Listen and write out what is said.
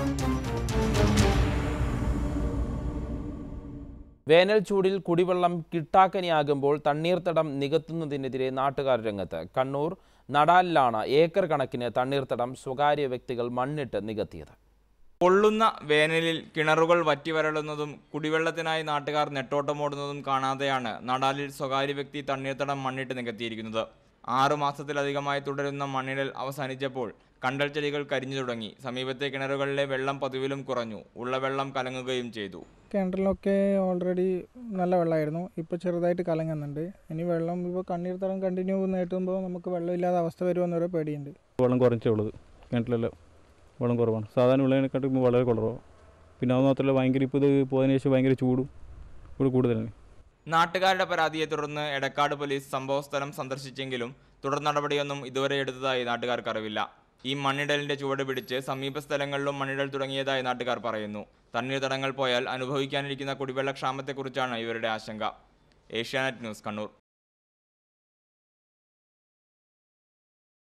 വേനൽ ചൂടിൽ കുടിവെള്ളം കിട്ടാക്കനിയാകുമ്പോൾ തണ്ണീർത്തടം നികത്തുന്നതിനെതിരെ നാട്ടുകാർ രംഗത്ത് കണ്ണൂർ നടാലിലാണ് ഏക്കർ കണക്കിന് തണ്ണീർത്തടം സ്വകാര്യ വ്യക്തികൾ മണ്ണിട്ട് നികത്തിയത് പൊള്ളുന്ന വേനലിൽ കിണറുകൾ വറ്റിവരളുന്നതും കുടിവെള്ളത്തിനായി നാട്ടുകാർ നെട്ടോട്ടമോടുന്നതും കാണാതെയാണ് നടാലിൽ സ്വകാര്യ വ്യക്തി തണ്ണീർത്തടം മണ്ണിട്ട് നികത്തിയിരിക്കുന്നത് ആറു മാസത്തിലധികമായി തുടരുന്ന മണ്ണിടൽ അവസാനിച്ചപ്പോൾ കണ്ടൽ ചെടികൾ കരിഞ്ഞു തുടങ്ങി സമീപത്തെ കിണറുകളിലെ വെള്ളം പതിവിലും കുറഞ്ഞു ഉള്ള വെള്ളം കലങ്ങുകയും ചെയ്തു കിണറിലൊക്കെ ഓൾറെഡി നല്ല വെള്ളമായിരുന്നു ഇപ്പോൾ ചെറുതായിട്ട് കലങ്ങുന്നുണ്ട് ഇനി വെള്ളം ഇപ്പോൾ കണ്ണീർത്തടം കണ്ടിന്യൂ നീട്ടുമ്പോൾ നമുക്ക് വെള്ളമില്ലാത്ത അവസ്ഥ വരുമെന്നൊരു പേടിയുണ്ട് വെള്ളം കുറച്ചേ ഉള്ളത് കിണറ്റിലെല്ലാം വെള്ളം കുറവാണ് സാധാരണ ഉള്ളതിനെക്കാട്ടും ഇപ്പോൾ വളരെ കുറവാണ് പിന്നെ അത് മാത്രമല്ല ഭയങ്കര ഇപ്പോൾ ഇത് പോയതിനു ശേഷം ഭയങ്കര ചൂടും ഇവിടെ കൂടുതലാണ് നാട്ടുകാരുടെ പരാതിയെ തുടർന്ന് എടക്കാട് പോലീസ് സംഭവസ്ഥലം സന്ദർശിച്ചെങ്കിലും തുടർ നടപടിയൊന്നും ഇതുവരെ എടുത്തതായി നാട്ടുകാർക്ക് അറിവില്ല ഈ മണ്ണിടലിന്റെ ചുവട് പിടിച്ച് സമീപ സ്ഥലങ്ങളിലും മണ്ണിടൽ തുടങ്ങിയതായി നാട്ടുകാർ പറയുന്നു തണ്ണീർത്തടങ്ങൾ പോയാൽ അനുഭവിക്കാനിരിക്കുന്ന കുടിവെള്ള ക്ഷാമത്തെക്കുറിച്ചാണ് ഇവരുടെ ആശങ്ക ഏഷ്യാനെറ്റ് ന്യൂസ് കണ്ണൂർ